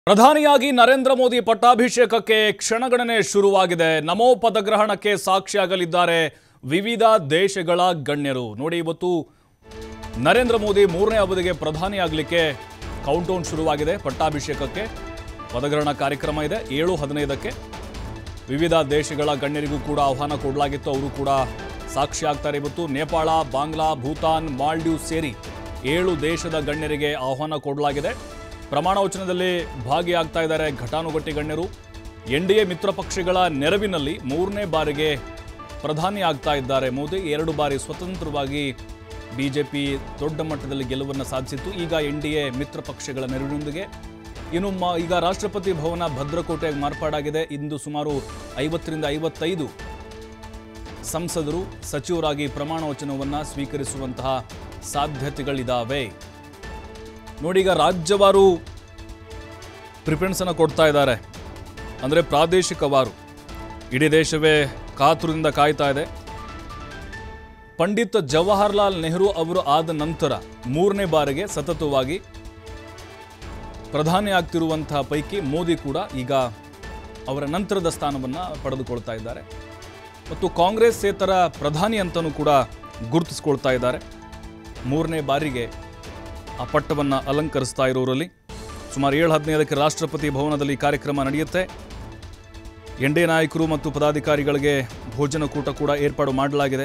ಪ್ರಧಾನಿಯಾಗಿ ನರೇಂದ್ರ ಮೋದಿ ಪಟ್ಟಾಭಿಷೇಕಕ್ಕೆ ಕ್ಷಣಗಣನೆ ಶುರುವಾಗಿದೆ ನಮೋ ಪದಗ್ರಹಣಕ್ಕೆ ಸಾಕ್ಷಿಯಾಗಲಿದ್ದಾರೆ ವಿವಿಧ ದೇಶಗಳ ಗಣ್ಯರು ನೋಡಿ ಇವತ್ತು ನರೇಂದ್ರ ಮೋದಿ ಮೂರನೇ ಅವಧಿಗೆ ಪ್ರಧಾನಿಯಾಗಲಿಕ್ಕೆ ಕೌಂಟೌನ್ ಶುರುವಾಗಿದೆ ಪಟ್ಟಾಭಿಷೇಕಕ್ಕೆ ಪದಗ್ರಹಣ ಕಾರ್ಯಕ್ರಮ ಇದೆ ಏಳು ಹದಿನೈದಕ್ಕೆ ವಿವಿಧ ದೇಶಗಳ ಗಣ್ಯರಿಗೂ ಕೂಡ ಆಹ್ವಾನ ಕೊಡಲಾಗಿತ್ತು ಅವರು ಕೂಡ ಸಾಕ್ಷಿಯಾಗ್ತಾರೆ ಇವತ್ತು ನೇಪಾಳ ಬಾಂಗ್ಲಾ ಭೂತಾನ್ ಮಾಲ್ಡೀವ್ ಸೇರಿ ಏಳು ದೇಶದ ಗಣ್ಯರಿಗೆ ಆಹ್ವಾನ ಕೊಡಲಾಗಿದೆ ಪ್ರಮಾಣ ವಚನದಲ್ಲಿ ಭಾಗಿಯಾಗ್ತಾ ಇದ್ದಾರೆ ಘಟಾನುಘಟಿ ಗಣ್ಯರು ಎನ್ ಡಿ ಎ ಮಿತ್ರ ಪಕ್ಷಗಳ ನೆರವಿನಲ್ಲಿ ಮೂರನೇ ಬಾರಿಗೆ ಪ್ರಧಾನಿ ಆಗ್ತಾ ಇದ್ದಾರೆ ಮೋದಿ ಎರಡು ಬಾರಿ ಸ್ವತಂತ್ರವಾಗಿ ಬಿಜೆಪಿ ದೊಡ್ಡ ಮಟ್ಟದಲ್ಲಿ ಗೆಲುವನ್ನು ಸಾಧಿಸಿತ್ತು ಈಗ ಎನ್ ಡಿ ಎ ಮಿತ್ರ ಪಕ್ಷಗಳ ನೆರವಿನೊಂದಿಗೆ ಇನ್ನು ಮ- ಈಗ ರಾಷ್ಟ್ರಪತಿ ಭವನ ಭದ್ರಕೋಟೆಯಾಗಿ ಮಾರ್ಪಾಡಾಗಿದೆ ಇಂದು ಸುಮಾರು ಐವತ್ತರಿಂದ ಐವತ್ತೈದು ಸಂಸದರು ಸಚಿವರಾಗಿ ಪ್ರಮಾಣ ವಚನವನ್ನು ಸ್ವೀಕರಿಸುವಂತಹ ಸಾಧ್ಯತೆಗಳಿದ್ದಾವೆ ನೋಡಿ ಈಗ ರಾಜ್ಯವಾರು ಪ್ರಿಫರೆನ್ಸನ್ನು ಕೊಡ್ತಾ ಇದ್ದಾರೆ ಅಂದರೆ ಪ್ರಾದೇಶಿಕವಾರು ಇಡೀ ದೇಶವೇ ಕಾತುರದಿಂದ ಕಾಯ್ತಾ ಇದೆ ಪಂಡಿತ್ ಜವಾಹರ್ಲಾಲ್ ನೆಹರು ಅವರು ಆದ ನಂತರ ಮೂರನೇ ಬಾರಿಗೆ ಸತತವಾಗಿ ಪ್ರಧಾನಿ ಆಗ್ತಿರುವಂತಹ ಪೈಕಿ ಮೋದಿ ಕೂಡ ಈಗ ಅವರ ನಂತರದ ಸ್ಥಾನವನ್ನು ಪಡೆದುಕೊಳ್ತಾ ಇದ್ದಾರೆ ಮತ್ತು ಕಾಂಗ್ರೆಸ್ಸೇತರ ಪ್ರಧಾನಿ ಅಂತಲೂ ಕೂಡ ಗುರುತಿಸ್ಕೊಳ್ತಾ ಇದ್ದಾರೆ ಮೂರನೇ ಬಾರಿಗೆ ಆ ಪಟ್ಟವನ್ನು ಅಲಂಕರಿಸ್ತಾ ಇರೋರಲ್ಲಿ ಸುಮಾರು ಏಳು ಹದಿನೈದಕ್ಕೆ ರಾಷ್ಟ್ರಪತಿ ಭವನದಲ್ಲಿ ಕಾರ್ಯಕ್ರಮ ನಡೆಯುತ್ತೆ ಎನ್ ಡಿ ಎ ನಾಯಕರು ಮತ್ತು ಪದಾಧಿಕಾರಿಗಳಿಗೆ ಭೋಜನಕೂಟ ಕೂಡ ಏರ್ಪಾಡು ಮಾಡಲಾಗಿದೆ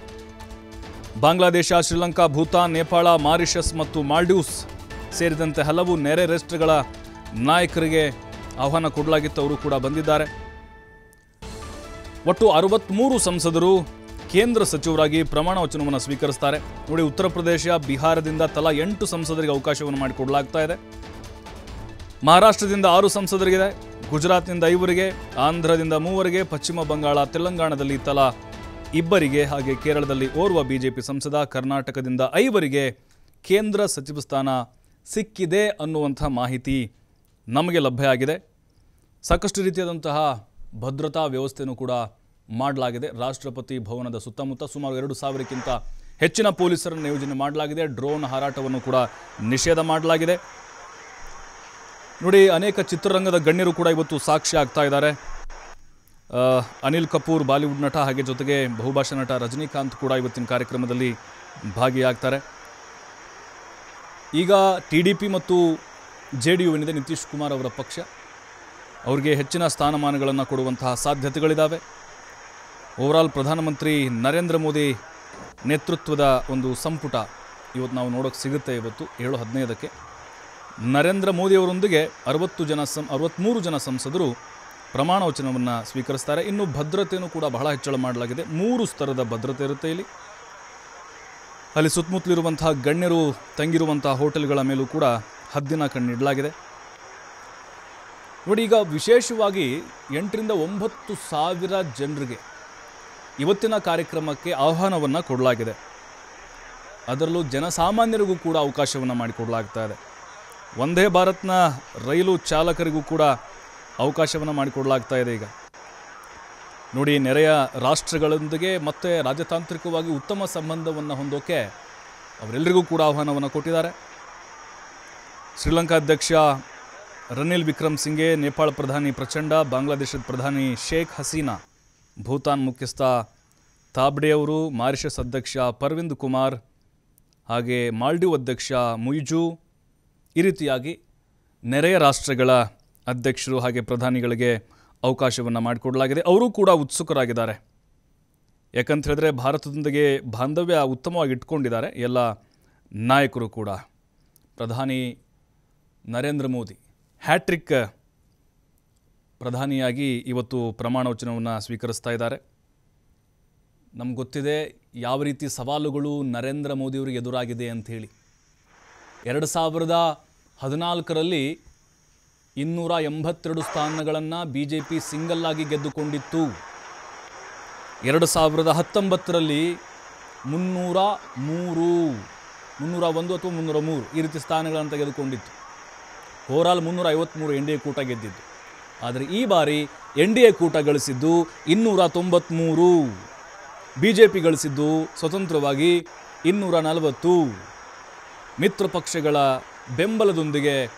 ಬಾಂಗ್ಲಾದೇಶ ಶ್ರೀಲಂಕಾ ಭೂತಾನ್ ನೇಪಾಳ ಮಾರಿಷಸ್ ಮತ್ತು ಮಾಲ್ಡೀವ್ಸ್ ಸೇರಿದಂತೆ ಹಲವು ನೆರೆ ರಾಷ್ಟ್ರಗಳ ನಾಯಕರಿಗೆ ಆಹ್ವಾನ ಕೊಡಲಾಗಿತ್ತು ಅವರು ಕೂಡ ಬಂದಿದ್ದಾರೆ ಒಟ್ಟು ಅರವತ್ತ್ಮೂರು ಸಂಸದರು ಕೇಂದ್ರ ಸಚಿವರಾಗಿ ಪ್ರಮಾಣ ವಚನವನ್ನು ಸ್ವೀಕರಿಸ್ತಾರೆ ನೋಡಿ ಉತ್ತರ ಪ್ರದೇಶ ಬಿಹಾರದಿಂದ ತಲಾ ಎಂಟು ಸಂಸದರಿಗೆ ಅವಕಾಶವನ್ನು ಮಾಡಿಕೊಡಲಾಗ್ತಾ ಇದೆ ಮಹಾರಾಷ್ಟ್ರದಿಂದ ಆರು ಸಂಸದರಿಗಿದೆ ಗುಜರಾತ್ನಿಂದ ಐವರಿಗೆ ಆಂಧ್ರದಿಂದ ಮೂವರಿಗೆ ಪಶ್ಚಿಮ ಬಂಗಾಳ ತೆಲಂಗಾಣದಲ್ಲಿ ತಲಾ ಇಬ್ಬರಿಗೆ ಹಾಗೆ ಕೇರಳದಲ್ಲಿ ಓರ್ವ ಬಿಜೆಪಿ ಸಂಸದ ಕರ್ನಾಟಕದಿಂದ ಐವರಿಗೆ ಕೇಂದ್ರ ಸಚಿವ ಸ್ಥಾನ ಸಿಕ್ಕಿದೆ ಅನ್ನುವಂಥ ಮಾಹಿತಿ ನಮಗೆ ಲಭ್ಯ ಆಗಿದೆ ಸಾಕಷ್ಟು ರೀತಿಯಾದಂತಹ ಭದ್ರತಾ ವ್ಯವಸ್ಥೆಯನ್ನು ಕೂಡ ಮಾಡಲಾಗಿದೆ ರಾಷ್ಟ್ರಪತಿ ಭವನದ ಸುತ್ತಮುತ್ತ ಸುಮಾರು ಎರಡು ಸಾವಿರಕ್ಕಿಂತ ಹೆಚ್ಚಿನ ಪೊಲೀಸರನ್ನು ನಿಯೋಜನೆ ಮಾಡಲಾಗಿದೆ ಡ್ರೋನ್ ಹಾರಾಟವನ್ನು ಕೂಡ ನಿಷೇಧ ಮಾಡಲಾಗಿದೆ ನೋಡಿ ಅನೇಕ ಚಿತ್ರರಂಗದ ಗಣ್ಯರು ಕೂಡ ಇವತ್ತು ಸಾಕ್ಷಿ ಆಗ್ತಾ ಇದ್ದಾರೆ ಆ, ಅನಿಲ್ ಕಪೂರ್ ಬಾಲಿವುಡ್ ನಟ ಹಾಗೆ ಜೊತೆಗೆ ಬಹುಭಾಷಾ ನಟ ರಜನಿಕಾಂತ್ ಕೂಡ ಇವತ್ತಿನ ಕಾರ್ಯಕ್ರಮದಲ್ಲಿ ಭಾಗಿಯಾಗ್ತಾರೆ ಈಗ ಟಿ ಡಿ ಪಿ ಮತ್ತು ಜೆ ಡಿ ಯು ಏನಿದೆ ನಿತೀಶ್ ಕುಮಾರ್ ಅವರ ಪಕ್ಷ ಅವರಿಗೆ ಹೆಚ್ಚಿನ ಸ್ಥಾನಮಾನಗಳನ್ನು ಕೊಡುವಂತಹ ಸಾಧ್ಯತೆಗಳಿದ್ದಾವೆ ಓವರಾಲ್ ಪ್ರಧಾನಮಂತ್ರಿ ನರೇಂದ್ರ ಮೋದಿ ನೇತೃತ್ವದ ಒಂದು ಸಂಪುಟ ಇವತ್ತು ನಾವು ನೋಡೋಕೆ ಸಿಗುತ್ತೆ ಇವತ್ತು ಏಳು ಹದಿನೈದಕ್ಕೆ ನರೇಂದ್ರ ಮೋದಿಯವರೊಂದಿಗೆ ಅರವತ್ತು ಜನ ಸಂ ಅರವತ್ತ್ಮೂರು ಜನ ಸಂಸದರು ಪ್ರಮಾಣ ವಚನವನ್ನು ಸ್ವೀಕರಿಸ್ತಾರೆ ಇನ್ನು ಭದ್ರತೆಯೂ ಕೂಡ ಬಹಳ ಹೆಚ್ಚಳ ಮಾಡಲಾಗಿದೆ ಮೂರು ಸ್ತರದ ಭದ್ರತೆ ಇರುತ್ತೆ ಇಲ್ಲಿ ಅಲ್ಲಿ ಸುತ್ತಮುತ್ತಲಿರುವಂತಹ ಗಣ್ಯರು ತಂಗಿರುವಂತಹ ಹೋಟೆಲ್ಗಳ ಮೇಲೂ ಕೂಡ ಹದ್ದಿನ ಕಣ್ಣಿಡಲಾಗಿದೆ ನೋಡಿ ಈಗ ವಿಶೇಷವಾಗಿ ಎಂಟರಿಂದ ಒಂಬತ್ತು ಸಾವಿರ ಜನರಿಗೆ ಇವತ್ತಿನ ಕಾರ್ಯಕ್ರಮಕ್ಕೆ ಆಹ್ವಾನವನ್ನು ಕೊಡಲಾಗಿದೆ ಅದರಲ್ಲೂ ಜನಸಾಮಾನ್ಯರಿಗೂ ಕೂಡ ಅವಕಾಶವನ್ನು ಮಾಡಿಕೊಡಲಾಗ್ತಾ ಇದೆ ಒಂದೇ ಭಾರತ್ನ ರೈಲು ಚಾಲಕರಿಗೂ ಕೂಡ ಅವಕಾಶವನ್ನು ಮಾಡಿಕೊಡಲಾಗ್ತಾ ಇದೆ ಈಗ ನೋಡಿ ನೆರೆಯ ರಾಷ್ಟ್ರಗಳೊಂದಿಗೆ ಮತ್ತೆ ರಾಜತಾಂತ್ರಿಕವಾಗಿ ಉತ್ತಮ ಸಂಬಂಧವನ್ನು ಹೊಂದೋಕೆ ಅವರೆಲ್ಲರಿಗೂ ಕೂಡ ಆಹ್ವಾನವನ್ನು ಕೊಟ್ಟಿದ್ದಾರೆ ಶ್ರೀಲಂಕಾ ಅಧ್ಯಕ್ಷ ರನಿಲ್ ವಿಕ್ರಮ್ ಸಿಂಘೆ ನೇಪಾಳ ಪ್ರಧಾನಿ ಪ್ರಚಂಡ ಬಾಂಗ್ಲಾದೇಶದ ಪ್ರಧಾನಿ ಶೇಖ್ ಹಸೀನಾ ಭೂತಾನ್ ಮುಖ್ಯಸ್ಥ ತಾಬ್ಡೆ ಅವರು ಮಾರಿಷಸ್ ಅಧ್ಯಕ್ಷ ಪರ್ವಿಂದ್ ಕುಮಾರ್ ಹಾಗೆ ಮಾಲ್ಡೀವ್ ಅಧ್ಯಕ್ಷ ಮುಯ್ಜು ಈ ರೀತಿಯಾಗಿ ನೆರೆಯ ರಾಷ್ಟ್ರಗಳ ಅಧ್ಯಕ್ಷರು ಹಾಗೆ ಪ್ರಧಾನಿಗಳಿಗೆ ಅವಕಾಶವನ್ನು ಮಾಡಿಕೊಡಲಾಗಿದೆ ಅವರು ಕೂಡ ಉತ್ಸುಕರಾಗಿದ್ದಾರೆ ಯಾಕಂತ ಹೇಳಿದ್ರೆ ಭಾರತದೊಂದಿಗೆ ಬಾಂಧವ್ಯ ಉತ್ತಮವಾಗಿ ಇಟ್ಕೊಂಡಿದ್ದಾರೆ ಎಲ್ಲ ನಾಯಕರು ಕೂಡ ಪ್ರಧಾನಿ ನರೇಂದ್ರ ಮೋದಿ ಹ್ಯಾಟ್ರಿಕ್ ಪ್ರಧಾನಿಯಾಗಿ ಇವತ್ತು ಪ್ರಮಾಣ ವಚನವನ್ನು ಸ್ವೀಕರಿಸ್ತಾ ಇದ್ದಾರೆ ನಮ್ಗೆ ಗೊತ್ತಿದೆ ಯಾವ ರೀತಿ ಸವಾಲುಗಳು ನರೇಂದ್ರ ಮೋದಿಯವರಿಗೆ ಎದುರಾಗಿದೆ ಅಂಥೇಳಿ ಎರಡು ಸಾವಿರದ ಹದಿನಾಲ್ಕರಲ್ಲಿ ಇನ್ನೂರ ಎಂಬತ್ತೆರಡು ಸ್ಥಾನಗಳನ್ನು ಬಿ ಜೆ ಪಿ ಸಿಂಗಲ್ ಆಗಿ ಗೆದ್ದುಕೊಂಡಿತ್ತು ಎರಡು ಸಾವಿರದ ಹತ್ತೊಂಬತ್ತರಲ್ಲಿ ಮುನ್ನೂರ ಮೂರು ಮುನ್ನೂರ ಒಂದು ಅಥವಾ ಮುನ್ನೂರ ಮೂರು ಈ ರೀತಿ ಸ್ಥಾನಗಳನ್ನು ತೆಗೆದುಕೊಂಡಿತ್ತು ಓವರಾಲ್ ಮುನ್ನೂರ ಐವತ್ತ್ಮೂರು ಎನ್ ಡಿ ಎ ಕೂಟ ಗೆದ್ದಿದ್ದು ಆದರೆ ಈ ಬಾರಿ ಎನ್ ಡಿ ಎ ಕೂಟ ಗಳಿಸಿದ್ದು ಇನ್ನೂರ ತೊಂಬತ್ತ್ಮೂರು ಬಿ ಜೆ ಪಿ ಗಳಿಸಿದ್ದು ಸ್ವತಂತ್ರವಾಗಿ ಇನ್ನೂರ ನಲವತ್ತು ಮಿತ್ರ ಪಕ್ಷಗಳ ಬೆಂಬಲದೊಂದಿಗೆ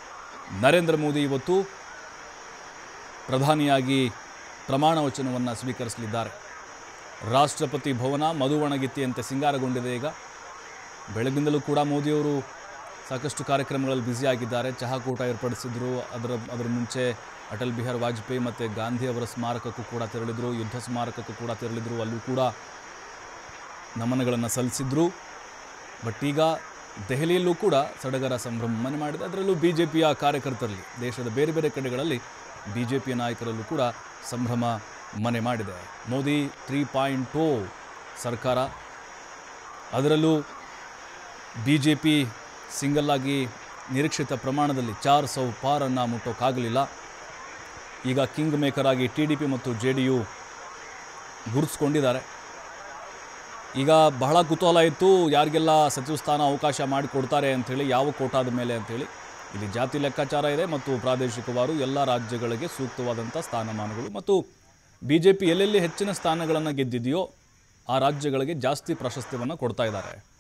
ನರೇಂದ್ರ ಮೋದಿ ಇವತ್ತು ಪ್ರಧಾನಿಯಾಗಿ ಪ್ರಮಾಣ ವಚನವನ್ನು ಸ್ವೀಕರಿಸಲಿದ್ದಾರೆ ರಾಷ್ಟ್ರಪತಿ ಭವನ ಮಧುವಣಗಿತ್ತಿಯಂತೆ ಸಿಂಗಾರಗೊಂಡಿದೆ ಈಗ ಬೆಳಗಿಂದಲೂ ಕೂಡ ಮೋದಿಯವರು ಸಾಕಷ್ಟು ಕಾರ್ಯಕ್ರಮಗಳಲ್ಲಿ ಬ್ಯುಸಿಯಾಗಿದ್ದಾರೆ ಚಹಾಕೂಟ ಏರ್ಪಡಿಸಿದ್ರು ಅದರ ಅದರ ಮುಂಚೆ ಅಟಲ್ ಬಿಹಾರಿ ವಾಜಪೇಯಿ ಮತ್ತು ಗಾಂಧಿ ಅವರ ಸ್ಮಾರಕಕ್ಕೂ ಕೂಡ ತೆರಳಿದ್ರು ಯುದ್ಧ ಸ್ಮಾರಕಕ್ಕೂ ಕೂಡ ತೆರಳಿದ್ರು ಅಲ್ಲೂ ಕೂಡ ನಮನಗಳನ್ನು ಸಲ್ಲಿಸಿದ್ರು ಬಟ್ ಈಗ ದೆಹಲಿಯಲ್ಲೂ ಕೂಡ ಸಡಗರ ಸಂಭ್ರಮವನ್ನು ಮಾಡಿದೆ ಅದರಲ್ಲೂ ಬಿ ಜೆ ಪಿಯ ಕಾರ್ಯಕರ್ತರಲ್ಲಿ ದೇಶದ ಬೇರೆ ಬೇರೆ ಕಡೆಗಳಲ್ಲಿ ಬಿ ಜೆ ಪಿಯ ನಾಯಕರಲ್ಲೂ ಕೂಡ ಸಂಭ್ರಮ ಮನೆ ಮಾಡಿದೆ ಮೋದಿ ತ್ರೀ ಪಾಯಿಂಟ್ ಟೂ ಸರ್ಕಾರ ಅದರಲ್ಲೂ ಬಿ ಜೆ ಪಿ ಸಿಂಗಲ್ ಆಗಿ ನಿರೀಕ್ಷಿತ ಪ್ರಮಾಣದಲ್ಲಿ ಚಾರ್ ಸೌ ಪಾರನ್ನು ಮುಟ್ಟೋಕ್ಕಾಗಲಿಲ್ಲ ಈಗ ಕಿಂಗ್ ಮೇಕರ್ ಆಗಿ ಟಿ ಡಿ ಪಿ ಮತ್ತು ಜೆ ಡಿ ಯು ಗುರುತಿಸ್ಕೊಂಡಿದ್ದಾರೆ ಈಗ ಬಹಳ ಕುತೂಹಲ ಇತ್ತು ಯಾರಿಗೆಲ್ಲ ಸಚಿವ ಸ್ಥಾನ ಅವಕಾಶ ಮಾಡಿಕೊಡ್ತಾರೆ ಅಂಥೇಳಿ ಯಾವ ಕೋಟಾದ ಮೇಲೆ ಅಂಥೇಳಿ ಇಲ್ಲಿ ಜಾತಿ ಲೆಕ್ಕಾಚಾರ ಇದೆ ಮತ್ತು ಪ್ರಾದೇಶಿಕವಾರು ಎಲ್ಲ ರಾಜ್ಯಗಳಿಗೆ ಸೂಕ್ತವಾದಂಥ ಸ್ಥಾನಮಾನಗಳು ಮತ್ತು ಬಿ ಜೆ ಪಿ ಎಲ್ಲೆಲ್ಲಿ ಹೆಚ್ಚಿನ ಸ್ಥಾನಗಳನ್ನು ಗೆದ್ದಿದೆಯೋ ಆ ರಾಜ್ಯಗಳಿಗೆ ಜಾಸ್ತಿ ಪ್ರಾಶಸ್ತ್ಯವನ್ನು ಕೊಡ್ತಾ ಇದ್ದಾರೆ